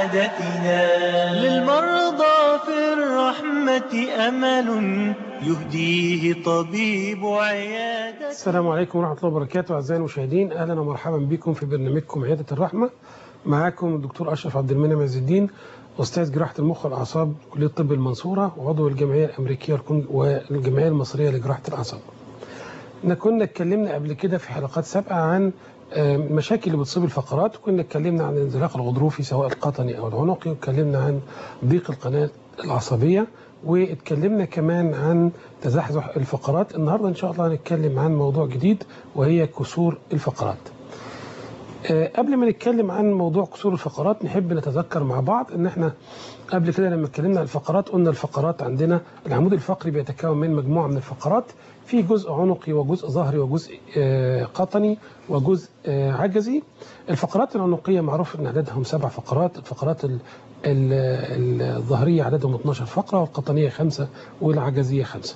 سعادتنا للمرضى في الرحمة أمل يهديه طبيب عيادة السلام عليكم ورحمة الله وبركاته أعزائي المشاهدين أهلا ومرحبا بكم في برنامجكم عيادة الرحمة معاكم الدكتور أشرف عبد المنعم عز الدين أستاذ جراحة المخ والأعصاب كلية طب المنصورة وعضو الجمعية الأمريكية والكون- والجمعية المصرية لجراحة الأعصاب. احنا كنا اتكلمنا قبل كده في حلقات سابقة عن آه، المشاكل اللي بتصيب الفقرات وكنا اتكلمنا عن الانزلاق الغضروفي سواء القطني أو العنقي واتكلمنا عن ضيق القناة العصبية واتكلمنا كمان عن تزحزح الفقرات النهاردة إن شاء الله هنتكلم عن موضوع جديد وهي كسور الفقرات آه، قبل ما نتكلم عن موضوع كسور الفقرات نحب نتذكر مع بعض ان احنا قبل كده لما اتكلمنا عن الفقرات قلنا الفقرات عندنا العمود الفقري بيتكون من مجموعه من الفقرات في جزء عنقي وجزء ظهري وجزء آه، قطني وجزء آه، عجزي الفقرات العنقيه معروف ان عددهم سبع فقرات الفقرات ال- ال- الظهريه عددهم 12 فقره والقطنيه خمسه والعجزيه خمسه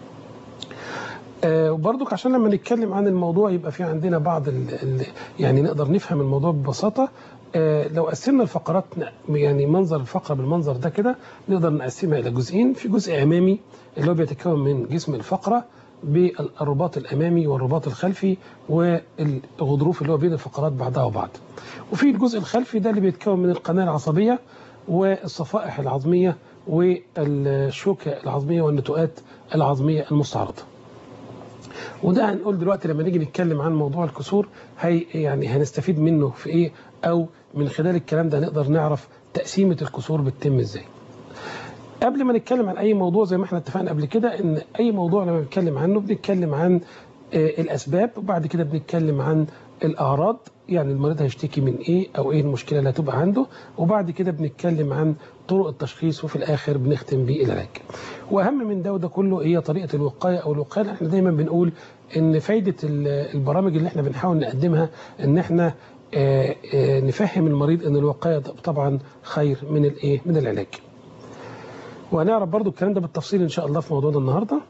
آه، وبرضك عشان لما نتكلم عن الموضوع يبقى في عندنا بعض ال ال يعني نقدر نفهم الموضوع ببساطة آه، لو قسمنا الفقرات ن- يعني منظر الفقرة بالمنظر ده كده نقدر نقسمها إلى جزئين في جزء أمامي اللي هو بيتكون من جسم الفقرة بالرباط الأمامي والرباط الخلفي والغضروف اللي هو بين الفقرات بعضها وبعض وفي الجزء الخلفي ده اللي بيتكون من القناة العصبية والصفائح العظمية والشوكة العظمية والنتوءات العظمية المستعرضة وده هنقول دلوقتي لما نيجي نتكلم عن موضوع الكسور هي يعني هنستفيد منه في ايه او من خلال الكلام ده نقدر نعرف تقسيمة الكسور بتتم ازاي قبل ما نتكلم عن اي موضوع زي ما احنا اتفقنا قبل كده ان اي موضوع لما بنتكلم عنه بنتكلم عن آه، الاسباب وبعد كده بنتكلم عن الاعراض يعني المريض هيشتكي من ايه او ايه المشكله اللي هتبقى عنده وبعد كده بنتكلم عن طرق التشخيص وفي الاخر بنختم بالعلاج واهم من ده وده كله هي طريقه الوقايه او الوقايه احنا دايما بنقول ان فايده ال- البرامج اللي احنا بنحاول نقدمها ان احنا آه، آه، نفهم المريض ان الوقايه طبعا خير من الايه من العلاج وهنعرف برضو الكلام ده بالتفصيل ان شاء الله في موضوعنا النهارده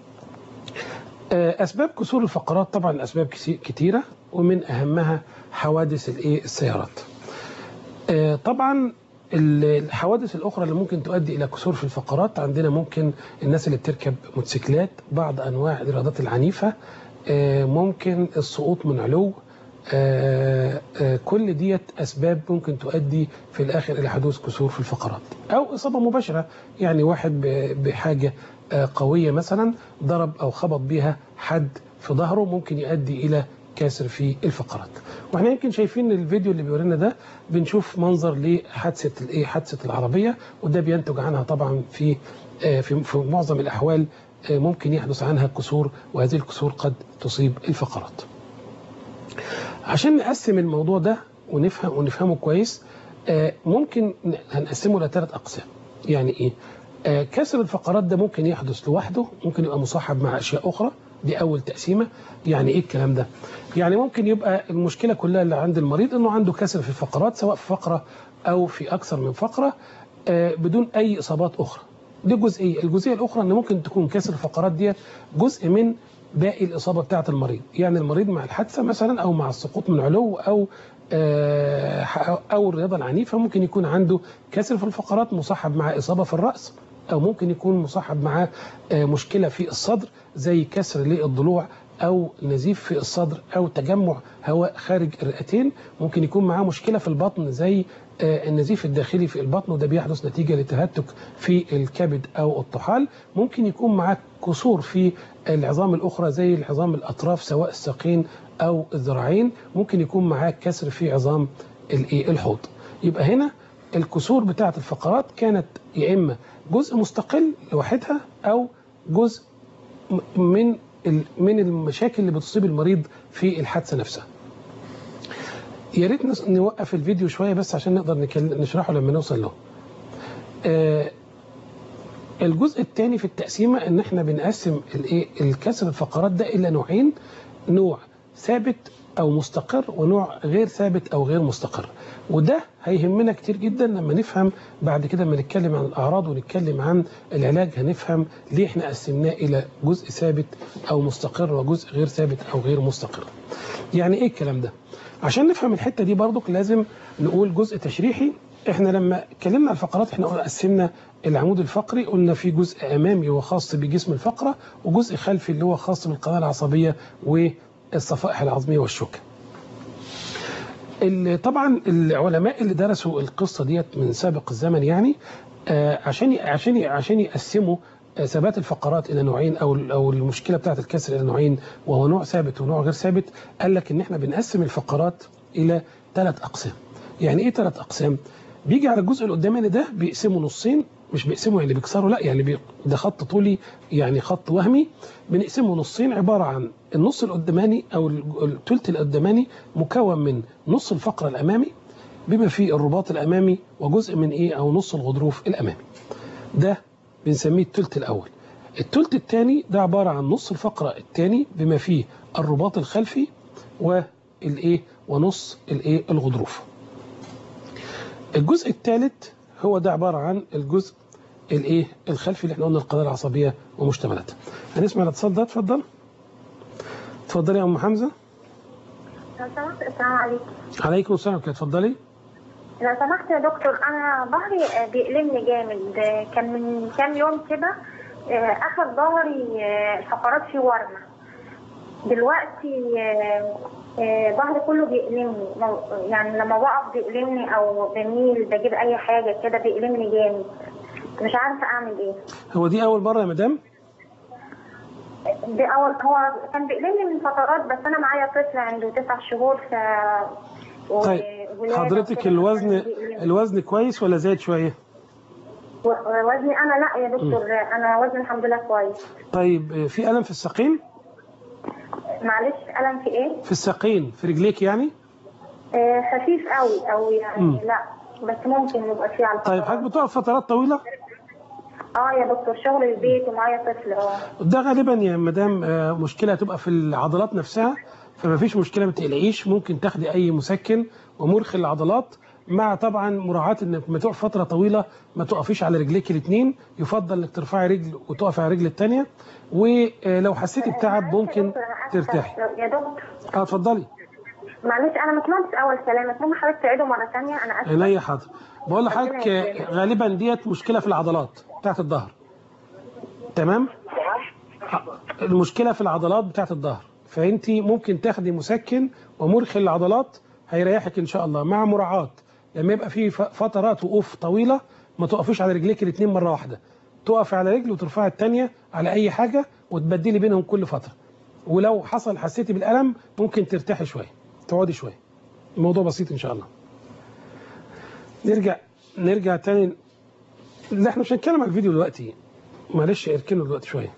آه، اسباب كسور الفقرات طبعا الاسباب كسي- كتيره ومن اهمها حوادث الايه السيارات آه، طبعا ال- الحوادث الاخرى اللي ممكن تؤدي الى كسور في الفقرات عندنا ممكن الناس اللي بتركب موتوسيكلات بعض انواع الرياضات العنيفه آه، ممكن السقوط من علو آه، آه، كل ديت اسباب ممكن تؤدي في الاخر الى حدوث كسور في الفقرات او اصابه مباشره يعني واحد ب- بحاجه آه، قويه مثلا ضرب او خبط بيها حد في ظهره ممكن يؤدي الى كاسر في الفقرات واحنا يمكن شايفين الفيديو اللي بيورينا ده بنشوف منظر لحادثه الايه حادثه العربيه وده بينتج عنها طبعا في آه، في في معظم الاحوال آه، ممكن يحدث عنها كسور وهذه الكسور قد تصيب الفقرات عشان نقسم الموضوع ده ونفهم ونفهمه كويس آه، ممكن ن- هنقسمه لثلاث اقسام يعني ايه آه، كسر الفقرات ده ممكن يحدث لوحده ممكن يبقى مصاحب مع اشياء اخرى دي اول تقسيمه يعني ايه الكلام ده يعني ممكن يبقى المشكله كلها اللي عند المريض انه عنده كسر في الفقرات سواء في فقره او في اكثر من فقره آه، بدون اي اصابات اخرى دي جزئيه الجزئيه الاخرى ان ممكن تكون كسر الفقرات ديت جزء من باقي الاصابه بتاعه المريض يعني المريض مع الحادثه مثلا او مع السقوط من علو او آه، او الرياضه العنيفه ممكن يكون عنده كسر في الفقرات مصاحب مع اصابه في الراس او ممكن يكون مصاحب مع آه، مشكله في الصدر زي كسر للضلوع او نزيف في الصدر او تجمع هواء خارج الرئتين ممكن يكون معاه مشكله في البطن زي آه، النزيف الداخلي في البطن وده بيحدث نتيجه لتهتك في الكبد او الطحال ممكن يكون معاه كسور في العظام الاخرى زي العظام الاطراف سواء الساقين او الذراعين ممكن يكون معاه كسر في عظام الايه الحوض يبقى هنا الكسور بتاعه الفقرات كانت يا اما جزء مستقل لوحدها او جزء م- من ال- من المشاكل اللي بتصيب المريض في الحادثه نفسها يا ريت نس- نوقف الفيديو شويه بس عشان نقدر نكل- نشرحه لما نوصل له آه، الجزء الثاني في التقسيمه ان احنا بنقسم الايه الكسر الفقرات ده الى نوعين نوع ثابت او مستقر ونوع غير ثابت او غير مستقر وده هيهمنا كتير جدا لما نفهم بعد كده لما نتكلم عن الاعراض ونتكلم عن العلاج هنفهم ليه احنا قسمناه الى جزء ثابت او مستقر وجزء غير ثابت او غير مستقر يعني ايه الكلام ده عشان نفهم الحته دي برضك لازم نقول جزء تشريحي احنا لما اتكلمنا عن الفقرات احنا قسمنا العمود الفقري قلنا في جزء امامي هو خاص بجسم الفقره وجزء خلفي اللي هو خاص بالقناه العصبيه والصفائح العظميه والشوكه. ال- طبعا العلماء اللي درسوا القصه ديت من سابق الزمن يعني آه، عشان عشان عشان يقسموا آه، ثبات الفقرات الى نوعين او او المشكله بتاعه الكسر الى نوعين وهو نوع ثابت ونوع غير ثابت قال لك ان احنا بنقسم الفقرات الى ثلاث اقسام. يعني ايه ثلاث اقسام؟ بيجي على الجزء القداماني ده بيقسمه نصين مش بيقسمه يعني بيكسروا لا يعني بي ده خط طولي يعني خط وهمي بنقسمه نصين عباره عن النص القداماني او ال- الثلث القداماني مكون من نص الفقره الامامي بما فيه الرباط الامامي وجزء من ايه او نص الغضروف الامامي. ده بنسميه الثلث الاول. الثلث الثاني ده عباره عن نص الفقره الثاني بما فيه الرباط الخلفي والايه ونص الايه الغضروف. الجزء الثالث هو ده عباره عن الجزء الايه الخلفي اللي احنا قلنا القناه العصبيه ومشتملاتها. هنسمع الاتصال ده اتفضل. اتفضلي يا ام حمزه. لو سمحت السلام عليكم عليكم السلام ورحمه الله اتفضلي. لو سمحت يا دكتور انا ظهري آه، بيألمني جامد آه، كان من كام يوم كده آه، اخد ظهري آه، الفقرات فيه ورمه دلوقتي آه، آه، ظهري كله بيألمني لو- يعني لما بقف بيألمني او بميل بجيب اي حاجه كده بيألمني جامد مش عارفه اعمل ايه هو دي اول مره يا مدام؟ دي اول هو كان بيألمني من فترات بس انا معايا طفل عنده تسع شهور ف و- طيب ولادة حضرتك وكده، الوزن بيألمني. الوزن كويس ولا زايد شويه؟ و- وزني انا لا يا دكتور انا وزني الحمد لله كويس طيب آه، في الم في الساقين؟ معلش الم في ايه في الساقين في رجليك يعني؟ آه خفيف قوي او يعني مم. لا بس ممكن يبقى فيه على طيب الفترات. حضرتك بتقف فترات طويله؟ اه يا دكتور شغل البيت ومعايا طفل اه ده غالبا يا مدام آه، مشكله هتبقى في العضلات نفسها فما فيش مشكله ما تقلقيش ممكن تاخدي اي مسكن ومرخي للعضلات مع طبعا مراعاه انك ما تقف فتره طويله ما تقفيش على رجليك الاثنين يفضل انك ترفعي رجل وتقفي على الرجل الثانيه ولو حسيتي بتعب معلش يا ممكن دكتور، أنا آسفة. ترتاحي يا دكتور اه اتفضلي معلش انا ما سمعتش اول كلامك ممكن حضرتك تعيده مره ثانيه انا اسفه عينيا حاضر بقول لحضرتك آه، غالبا ديت مشكله في العضلات بتاعت الظهر تمام المشكله في العضلات بتاعت الظهر فانت ممكن تاخدي مسكن ومرخي للعضلات هيريحك ان شاء الله مع مراعاه لما يبقى في ف- فترات وقوف طويله ما تقفيش على رجليك الاثنين مره واحده تقفي على رجل وترفعي الثانيه على اي حاجه وتبدلي بينهم كل فتره ولو حصل حسيتي بالالم ممكن ترتاحي شويه تقعدي شويه الموضوع بسيط ان شاء الله نرجع نرجع تاني لا احنا مش هنتكلم على الفيديو دلوقتي معلش اركنه دلوقتي شويه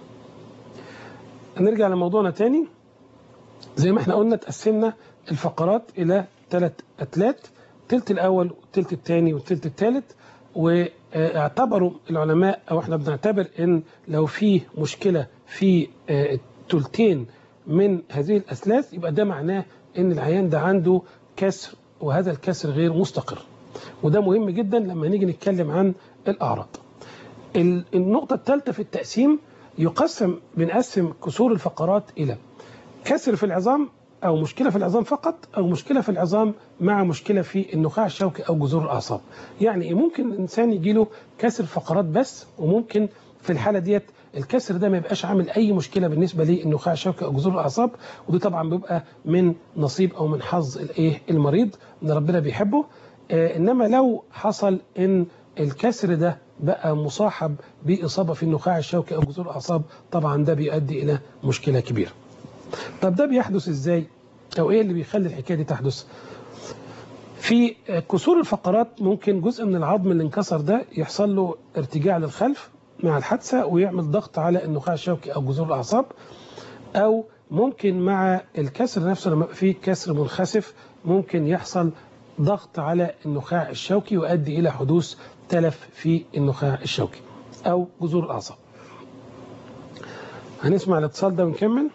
نرجع لموضوعنا تاني زي ما احنا قلنا تقسمنا الفقرات الى ثلاث اتلات التلت الاول والتلت الثاني والتلت الثالث واعتبروا العلماء او احنا بنعتبر ان لو في مشكله في آه، التلتين من هذه الاسلاس يبقى ده معناه ان العيان ده عنده كسر وهذا الكسر غير مستقر وده مهم جدا لما نيجي نتكلم عن الاعراض ال- النقطة الثالثة في التقسيم يقسم بنقسم كسور الفقرات إلى كسر في العظام أو مشكلة في العظام فقط أو مشكلة في العظام مع مشكلة في النخاع الشوكي أو جذور الأعصاب يعني إيه؟ ممكن الإنسان يجيله كسر فقرات بس وممكن في الحالة ديت الكسر ده ما يبقاش عامل أي مشكلة بالنسبة للنخاع الشوكي أو جذور الأعصاب وده طبعا بيبقى من نصيب أو من حظ الإيه المريض إن ربنا بيحبه آه إنما لو حصل إن الكسر ده بقى مصاحب بإصابة في النخاع الشوكي أو جذور الأعصاب طبعا ده بيؤدي إلى مشكلة كبيرة طب ده بيحدث إزاي أو إيه اللي بيخلي الحكاية دي تحدث في كسور الفقرات ممكن جزء من العظم اللي انكسر ده يحصل له ارتجاع للخلف مع الحادثة ويعمل ضغط على النخاع الشوكي أو جذور الأعصاب أو ممكن مع الكسر نفسه لما يبقى فيه كسر منخسف ممكن يحصل ضغط على النخاع الشوكي يؤدي إلى حدوث تلف في النخاع الشوكي أو جذور الأعصاب هنسمع الاتصال ده ونكمل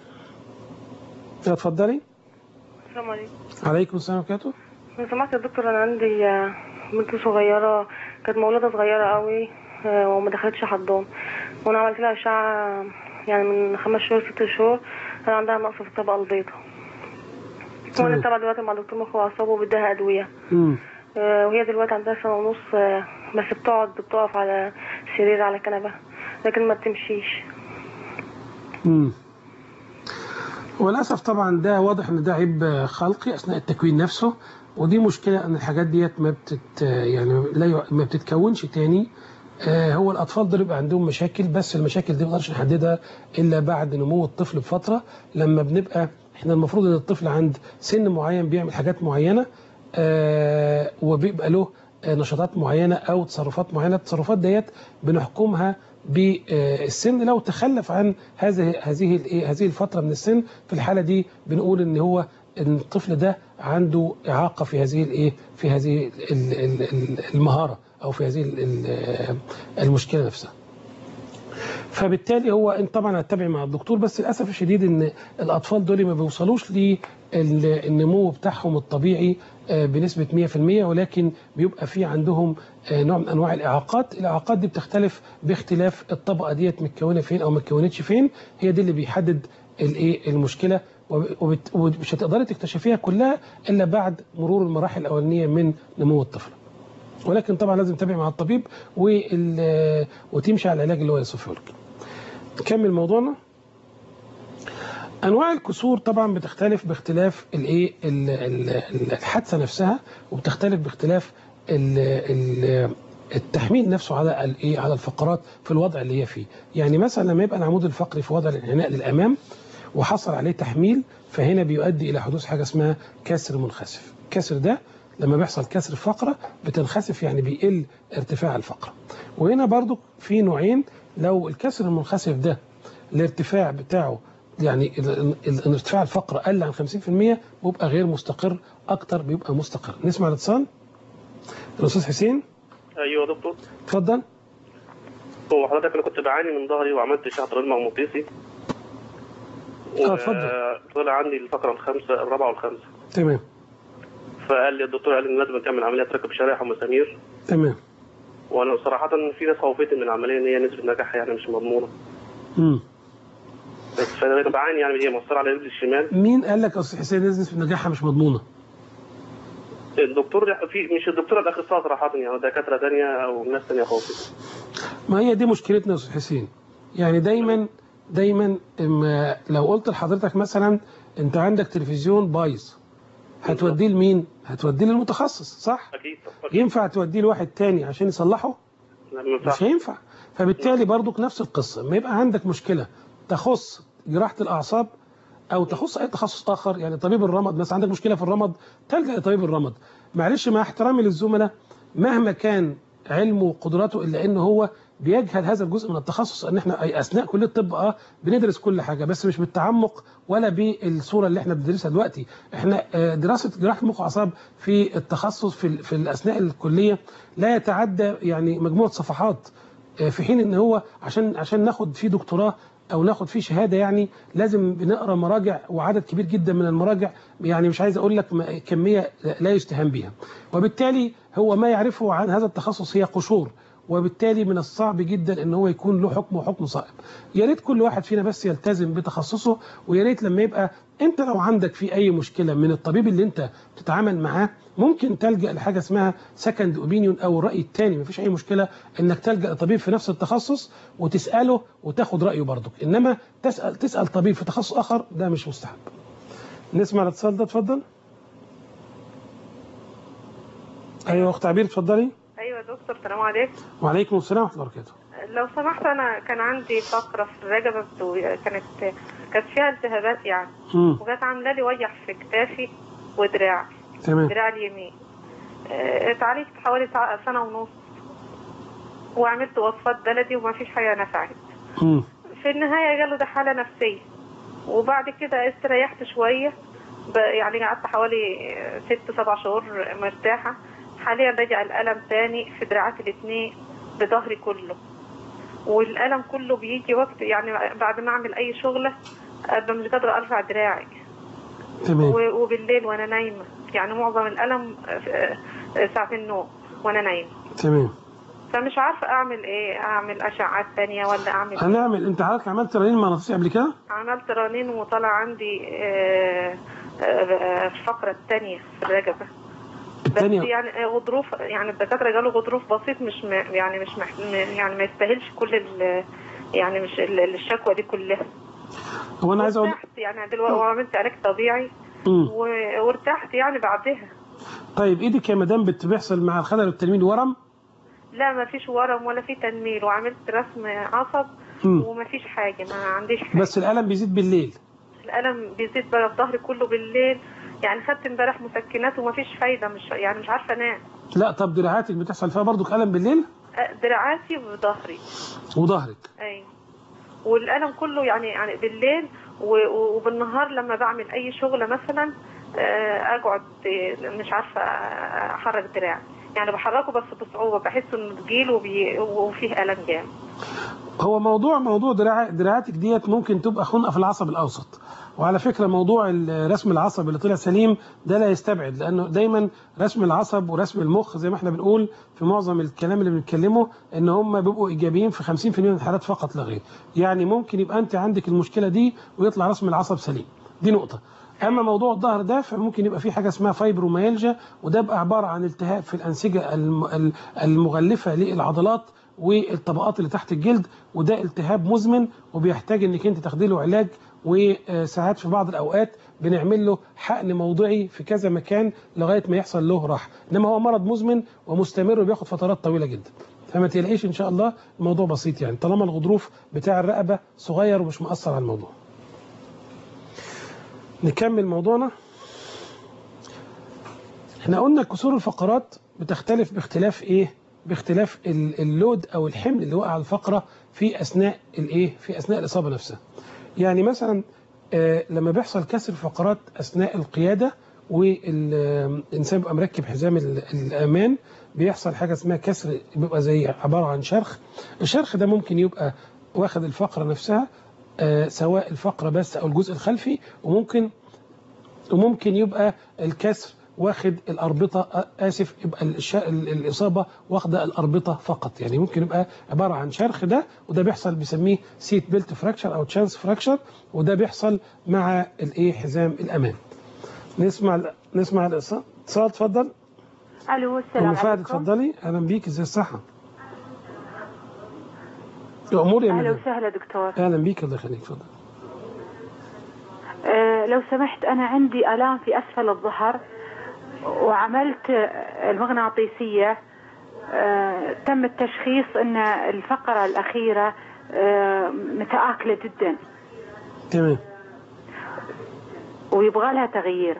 اتفضلي السلام عليكم عليكم السلام ورحمة الله لو سمحت يا دكتور انا عندي آه، بنت صغيره كانت مولوده صغيره قوي آه، وما دخلتش حضان وانا عملت لها اشعه يعني من خمس شهور ست شهور كان عندها نقص في الطبقه البيضاء وانا تمام. تابعه دلوقتي مع دكتور مخ واعصاب وبديها ادويه مم. آه، وهي دلوقتي عندها سنة ونص آه، بس بتقعد بتقف على سرير على كنبة لكن ما بتمشيش امم وللاسف طبعا ده واضح ان ده عيب خلقي اثناء التكوين نفسه ودي مشكله ان الحاجات ديت ما بتت يعني لا ي- ما بتتكونش تاني آه، هو الاطفال دول بيبقى عندهم مشاكل بس المشاكل دي ما نقدرش نحددها الا بعد نمو الطفل بفتره لما بنبقى احنا المفروض ان الطفل عند سن معين بيعمل حاجات معينه آه، وبيبقى له آه، نشاطات معينه او تصرفات معينه التصرفات ديت بنحكمها بالسن لو تخلف عن هذه هذه الايه هذه الفتره من السن في الحاله دي بنقول ان هو ان الطفل ده عنده اعاقه في هذه الايه في هذه ال- ال- ال- المهاره او في هذه ال- ال- المشكله نفسها فبالتالي هو انت طبعا هتتابع مع الدكتور بس للاسف الشديد ان الاطفال دول ما بيوصلوش للنمو بتاعهم الطبيعي آه، بنسبه 100% ولكن بيبقى في عندهم آه، نوع من انواع الاعاقات، الاعاقات دي بتختلف باختلاف الطبقه ديت متكونه فين او ما اتكونتش فين، هي دي اللي بيحدد الايه المشكله وب- وبت- ومش هتقدري تكتشفيها كلها الا بعد مرور المراحل الاولانيه من نمو الطفل. ولكن طبعا لازم تتابع مع الطبيب وال- وتمشي على العلاج اللي هو يوصفه لك. نكمل موضوعنا انواع الكسور طبعا بتختلف باختلاف الايه ال- ال- ال- الحادثه نفسها وبتختلف باختلاف ال- ال- التحميل نفسه على الايه على الفقرات في الوضع اللي هي فيه يعني مثلا لما يبقى العمود الفقري في وضع الانحناء للامام وحصل عليه تحميل فهنا بيؤدي الى حدوث حاجه اسمها كسر منخسف الكسر ده لما بيحصل كسر فقره بتنخسف يعني بيقل ارتفاع الفقره وهنا برضو في نوعين لو الكسر المنخسف ده الارتفاع بتاعه يعني ال- ال- ارتفاع الفقرة قل عن 50% بيبقى غير مستقر أكتر بيبقى مستقر نسمع الاتصال الأستاذ حسين ايوه يا دكتور اتفضل هو حضرتك انا كنت بعاني من ظهري وعملت اشعه رنين مغناطيسي اه اتفضل طلع عندي الفقره الخامسه الرابعه والخامسه تمام فقال لي الدكتور قال لي إن لازم تعمل عمليه تركب شرايح ومسامير تمام وانا صراحه في ناس خوفتني من العمليه ان هي نسبه نجاحها يعني مش مضمونه مم. بس فانا بعاني يعني هي مؤثره على رجلي الشمال مين قال لك يا أستاذ حسين نسبة نجاحها مش مضمونة الدكتور في مش الدكتور الاخصائي صراحه يعني دكاتره ثانيه او ناس ثانيه خوفتني ما هي دي مشكلتنا يا أستاذ حسين يعني دايما دايما اما لو قلت لحضرتك مثلا انت عندك تلفزيون بايظ هتوديه لمين؟ هتوديه للمتخصص صح؟ اكيد أكيد. ينفع توديه لواحد تاني عشان يصلحه؟ ما ينفعش. مش هينفع فبالتالي برضك نفس القصة ما يبقى عندك مشكلة تخص جراحة الأعصاب أو تخص أي تخصص آخر يعني طبيب الرمد مثلا عندك مشكلة في الرمد تلجأ لطبيب الرمد معلش مع احترامي للزملاء مهما كان علمه وقدراته إلا إن هو بيجهل هذا الجزء من التخصص ان احنا أي اثناء كليه الطب اه بندرس كل حاجه بس مش بالتعمق ولا بالصوره اللي احنا بندرسها دلوقتي احنا آه، دراسه جراحه المخ واعصاب في التخصص في ال- في اثناء الكليه لا يتعدى يعني مجموعه صفحات آه، في حين ان هو عشان عشان ناخد فيه دكتوراه او ناخد فيه شهاده يعني لازم بنقرا مراجع وعدد كبير جدا من المراجع يعني مش عايز اقول لك م- كميه لا يستهان بها وبالتالي هو ما يعرفه عن هذا التخصص هي قشور وبالتالي من الصعب جدا ان هو يكون له حكم وحكم صائب يا ريت كل واحد فينا بس يلتزم بتخصصه ويا ريت لما يبقى انت لو عندك في اي مشكله من الطبيب اللي انت بتتعامل معاه ممكن تلجا لحاجه اسمها سكند اوبينيون او الراي الثاني مفيش اي مشكله انك تلجا لطبيب في نفس التخصص وتساله وتاخد رايه برضك انما تسال تسال طبيب في تخصص اخر ده مش مستحب نسمع الاتصال ده اتفضل ايوه اخت عبير اتفضلي ايوه يا دكتور السلام عليكم وعليكم السلام ورحمه الله وبركاته لو سمحت انا كان عندي فقره في الرقبه بتو- كانت كانت فيها التهابات يعني امم وكانت عامله لي وجع في كتافي ودراعي تمام دراع اليمين آه، اتعالجت حوالي ساعة- سنه ونص وعملت وصفات بلدي وما فيش حاجه نفعت امم في النهايه قالوا ده حاله نفسيه وبعد كده استريحت شويه ب- يعني قعدت حوالي آه، ست سبع شهور مرتاحه حاليا رجع الالم تاني في دراعاتي الاثنين بظهري كله والالم كله بيجي وقت يعني بعد ما اعمل اي شغله ابقى مش قادره ارفع دراعي تمام و- وبالليل وانا نايمه يعني معظم الالم آه، آه، ساعه النوم وانا نايمه تمام فمش عارفه اعمل ايه اعمل اشعات تانية ولا اعمل إيه؟ هنعمل انت حضرتك عملت رنين مغناطيسي قبل كده؟ عملت رنين وطلع عندي آه، آه، آه، الفقرة الثانية في الرقبة الثانيه يعني غضروف يعني الدكاتره قالوا غضروف بسيط مش م... يعني مش مح... م- يعني ما يستاهلش كل ال... يعني مش ال- الشكوى دي كلها هو انا عايز اقول وارتحت يعني دلوقتي وعملت علاج طبيعي مم. و... وارتحت يعني بعدها طيب ايدك يا مدام بت- بيحصل مع الخلل والتلميذ ورم لا ما فيش ورم ولا في تنميل وعملت رسم عصب مم. وما فيش حاجه ما عنديش حاجه بس الالم بيزيد بالليل الالم بيزيد بقى في ظهري كله بالليل يعني خدت امبارح مسكنات وما فيش فايده مش يعني مش عارفه انام لا طب دراعاتك بتحصل فيها برضك الم بالليل أه، دراعاتي وظهري وظهرك اي والالم كله يعني يعني بالليل و- و- وبالنهار لما بعمل اي شغله مثلا آه، اقعد آه، مش عارفه آه، احرك دراعي يعني بحركه بس بصعوبه بحس انه تقيل وبي- وفيه الم جامد هو موضوع موضوع دراع دراعاتك ديت ممكن تبقى خنقه في العصب الاوسط وعلى فكره موضوع الرسم العصب اللي طلع سليم ده لا يستبعد لانه دايما رسم العصب ورسم المخ زي ما احنا بنقول في معظم الكلام اللي بنتكلمه ان هم بيبقوا ايجابيين في 50% من الحالات فقط لا غير يعني ممكن يبقى انت عندك المشكله دي ويطلع رسم العصب سليم دي نقطه اما موضوع الظهر ده فممكن يبقى فيه حاجه اسمها فايبروميالجيا وده بقى عباره عن التهاب في الانسجه الم- ال- المغلفه للعضلات والطبقات اللي تحت الجلد وده التهاب مزمن وبيحتاج انك انت تاخدي له علاج وساعات في بعض الاوقات بنعمل له حقن موضعي في كذا مكان لغايه ما يحصل له راحه انما هو مرض مزمن ومستمر وبياخد فترات طويله جدا فما تقلقيش ان شاء الله الموضوع بسيط يعني طالما الغضروف بتاع الرقبه صغير ومش مأثر على الموضوع نكمل موضوعنا احنا قلنا كسور الفقرات بتختلف باختلاف ايه باختلاف ال- اللود او الحمل اللي وقع على الفقره في اثناء الايه في اثناء الاصابه نفسها يعني مثلا آه لما بيحصل كسر فقرات اثناء القياده والانسان بيبقى مركب حزام ال- الامان بيحصل حاجه اسمها كسر بيبقى زي عباره عن شرخ الشرخ ده ممكن يبقى واخد الفقره نفسها آه سواء الفقره بس او الجزء الخلفي وممكن وممكن يبقى الكسر واخد الأربطة آ- آسف يبقى الش... ال- الإصابة واخدة الأربطة فقط يعني ممكن يبقى عبارة عن شرخ ده وده بيحصل بيسميه سيت بيلت فراكشر أو تشانس فراكشر وده بيحصل مع الإيه حزام الأمان نسمع ال- نسمع الاتصال اتصال اتفضل الو السلام أم فهد عليكم اتفضلي أهلا بيك ازي الصحة يا أمور يا اهلا مدام وسهلا دكتور أهلا بيك الله يخليك اتفضل أه لو سمحت انا عندي الام في اسفل الظهر وعملت آه، المغناطيسيه أه تم التشخيص ان الفقره الاخيره أه متآكله جدا تمام ويبغى لها تغيير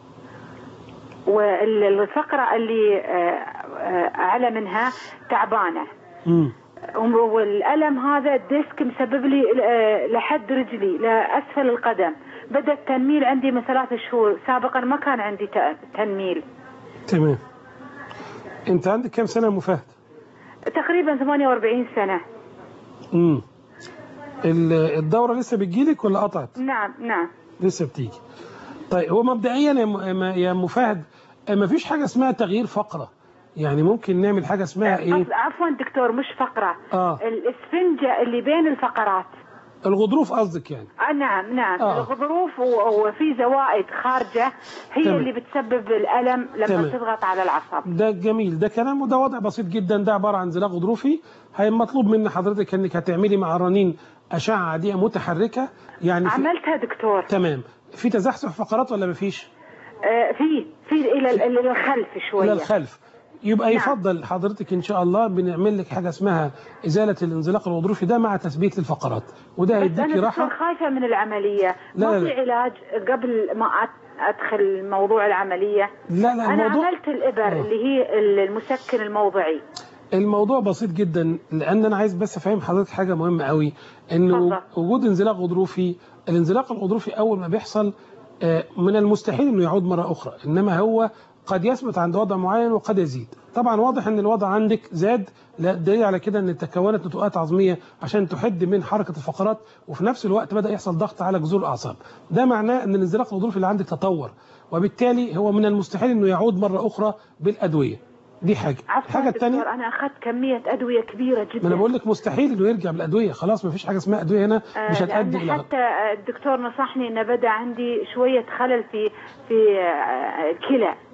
والفقره اللي آه، آه، اعلى منها تعبانه امم والألم هذا الديسك مسبب لي آه، لحد رجلي لأسفل القدم بدأ التنميل عندي من ثلاث شهور سابقا ما كان عندي ت- تنميل تمام أنت عندك كام سنة يا أم فهد؟ تقريبا 48 سنة امم ال- الدورة لسه بتجيلك ولا قطعت؟ نعم نعم لسه بتيجي. طيب هو مبدئيا يا م- يا ام فهد ما فيش حاجة اسمها تغيير فقرة. يعني ممكن نعمل حاجة اسمها ايه؟ أص- عفوا دكتور مش فقرة اه الاسفنجة اللي بين الفقرات الغضروف قصدك يعني. آه نعم نعم آه. الغضروف و- وفي زوائد خارجة هي تمام. اللي بتسبب الألم لما تمام. تضغط على العصب ده جميل ده كلام وده وضع بسيط جدا ده عبارة عن انزلاق غضروفي هي مطلوب من حضرتك انك هتعملي مع الرنين أشعة عادية متحركة يعني في... عملتها دكتور تمام في تزحزح فقرات ولا مفيش؟ آه في في إلى إلى الخلف شوية الى الخلف يبقى نعم. يفضل حضرتك ان شاء الله بنعمل لك حاجه اسمها ازاله الانزلاق الغضروفي ده مع تثبيت للفقرات وده بس هيديكي انا دكتور راحه خايفه من العمليه لا، ما لا، في لا. علاج قبل ما أت- ادخل موضوع العمليه لا لا انا الموضوع عملت الابر آه. اللي هي المسكن الموضعي الموضوع بسيط جدا لان انا عايز بس افهم حضرتك حاجه مهمه قوي انه اتفضل. وجود انزلاق غضروفي الانزلاق الغضروفي اول ما بيحصل آه، من المستحيل انه يعود مره اخرى انما هو قد يثبت عند وضع معين وقد يزيد طبعا واضح ان الوضع عندك زاد لا دليل على كده ان تكونت نتوءات عظميه عشان تحد من حركه الفقرات وفي نفس الوقت بدا يحصل ضغط على جذور الاعصاب ده معناه ان الانزلاق الغضروفي اللي عندك تطور وبالتالي هو من المستحيل انه يعود مره اخرى بالادويه دي حاجه عفوا الحاجه الثانيه دكتور انا اخذت كميه ادويه كبيره جدا ما انا بقول لك مستحيل انه يرجع بالادويه خلاص ما فيش حاجه اسمها ادويه هنا آه، مش هتأدي لأن الى حتى آه، الدكتور نصحني ان بدا عندي شويه خلل في في آه، كلى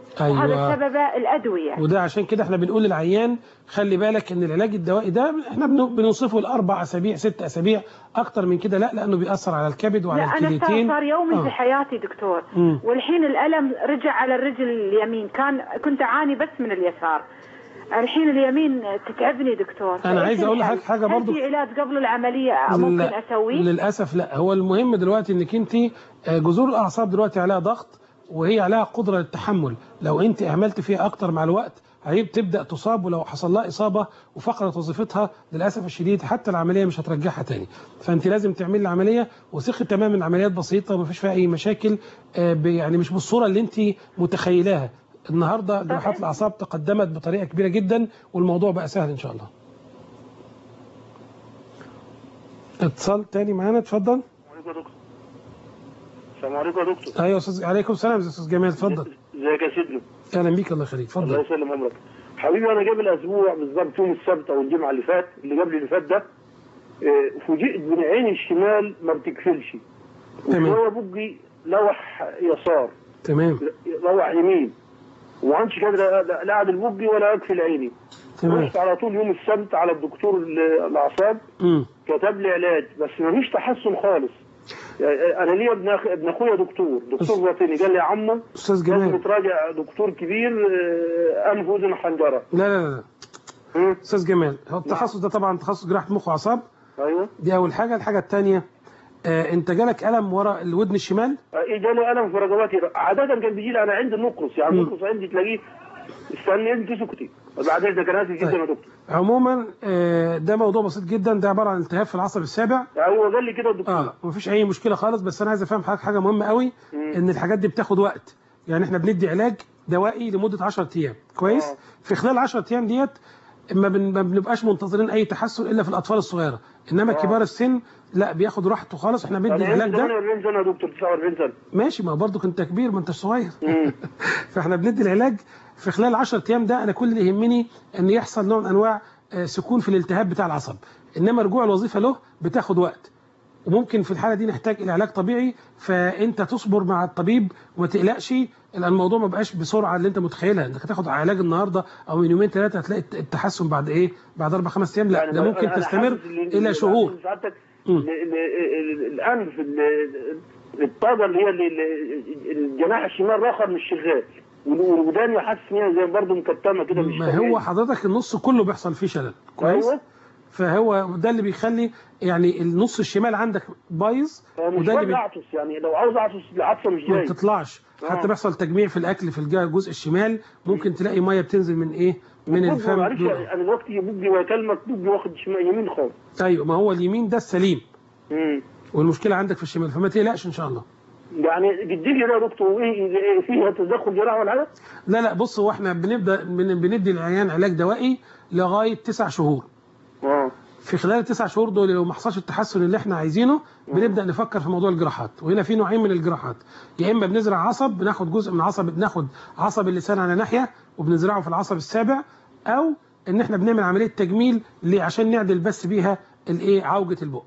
أيوة. وهذا سببه الادويه وده عشان كده احنا بنقول للعيان خلي بالك ان العلاج الدوائي ده احنا بن- بنوصفه لاربع اسابيع ست اسابيع اكتر من كده لا لانه بيأثر على الكبد وعلى لا انا صار, الكليتين صار يومي آه. في حياتي دكتور مم. والحين الالم رجع على الرجل اليمين كان كنت اعاني بس من اليسار الحين اليمين تتعبني دكتور أنا فإيش عايز أقول الحل؟ لحضرتك حاجة هل برضو- في علاج قبل العمليه ممكن لا، اسويه للاسف لا هو المهم دلوقتي انك انت آه، جذور الاعصاب دلوقتي عليها ضغط وهي عليها قدره للتحمل لو انت اهملت فيها اكتر مع الوقت هي بتبدا تصاب ولو حصل لها اصابه وفقدت وظيفتها للاسف الشديد حتى العمليه مش هترجعها تاني فانت لازم تعملي العمليه وثقي تماما العمليات بسيطه وما فيش فيها اي مشاكل آه، ب- يعني مش بالصوره اللي انت متخيلاها النهارده جراحات الاعصاب تقدمت بطريقه كبيره جدا والموضوع بقى سهل ان شاء الله اتصال تاني معانا اتفضل السلام عليكم يا دكتور ايوه استاذ عليكم السلام يا استاذ جمال اتفضل ازيك يا سيدنا اهلا بيك الله يخليك الله اتفضل يسلم عمرك حبيبي انا قبل اسبوع بالظبط يوم السبت او الجمعه اللي فات اللي قبل اللي فات ده آه، فوجئت من عيني الشمال ما بتكفلش تمام. وشويه بقي لوح يسار تمام لوح يمين وما عادش قادر لا- لا اعدل بقي ولا اقفل عيني تمام رحت على طول يوم السبت على الدكتور ال- الاعصاب امم كتب لي علاج بس ما فيش تحسن خالص يعني انا ليا ابن أخ... ابن اخويا دكتور دكتور باطني قال لي يا عمو استاذ لازم جمال تراجع دكتور كبير آه، انف واذن حنجره لا لا لا مم. استاذ جمال هو التخصص ده طبعا تخصص جراحه مخ واعصاب ايوه دي اول حاجه الحاجه الثانيه آه انت جالك الم ورا الودن الشمال ايه جالي الم في رقبتي عاده كان بيجي لي انا عندي النقرس يعني مم. النقرس عندي تلاقيه استني انت سكتي بعدين ده كان اسف جدا يا دكتور عموما آه ده موضوع بسيط جدا ده عباره عن التهاب في العصب السابع هو قال لي كده الدكتور اه مفيش اي مشكله خالص بس انا عايز افهم حضرتك حاجه مهمه قوي مم. ان الحاجات دي بتاخد وقت يعني احنا بندي علاج دوائي لمده 10 ايام كويس آه. في خلال 10 ايام ديت ما, بن... ما بنبقاش منتظرين اي تحسن الا في الاطفال الصغيره انما آه. كبار السن لا بياخد راحته خالص احنا بندي انا العلاج عندي ده 48 سنه يا دكتور 49 سنه ماشي ما برضه انت كبير ما انتش صغير مم. فاحنا بندي العلاج في خلال 10 ايام ده انا كل اللي يهمني ان يحصل نوع من انواع آه، سكون في الالتهاب بتاع العصب انما رجوع الوظيفه له بتاخد وقت وممكن في الحاله دي نحتاج الى علاج طبيعي فانت تصبر مع الطبيب وما تقلقش لان الموضوع ما بقاش بسرعه اللي انت متخيلها انك هتاخد علاج النهارده او من يومين ثلاثه هتلاقي التحسن بعد ايه بعد اربع خمس ايام لا يعني ده أنا- ممكن أنا تستمر حاسس إن- الى إن- شهور سعادتك مم. ال- ال- ال- الانف ال- الطاقه اللي هي ال- ال- الجناح الشمال راخر مش شغال وداني حاسس ان هي زي برضه مكتمه كده مش ما طبيعي. هو حضرتك النص كله بيحصل فيه شلل كويس ايوه فهو ده اللي بيخلي يعني النص الشمال عندك بايظ مش وده اللي راضي بي... اعطس يعني لو عاوز اعطس العطسه مش ما جاي بتطلعش آه. حتى بيحصل تجميع في الاكل في الج- الجزء الشمال ممكن تلاقي ميه بتنزل من ايه من بقى الفم معلش دول. انا دلوقتي بوجي واكلمك بوجي واخد شمال يمين خالص ايوه ما هو اليمين ده السليم امم والمشكله عندك في الشمال فما تقلقش ان شاء الله يعني جدي لي يا دكتور وايه إيه فيها تدخل جراحه ولا حاجه؟ لا لا بص هو احنا بنبدا بن- بندي العيان علاج دوائي لغايه تسع شهور اه في خلال التسع شهور دول لو ما حصلش التحسن اللي احنا عايزينه بنبدا نفكر في موضوع الجراحات وهنا في نوعين من الجراحات يا اما بنزرع عصب بناخد جزء من عصب بناخد عصب اللسان على ناحيه وبنزرعه في العصب السابع او ان احنا بنعمل عمليه تجميل ليه عشان نعدل بس بيها الايه عوجه البق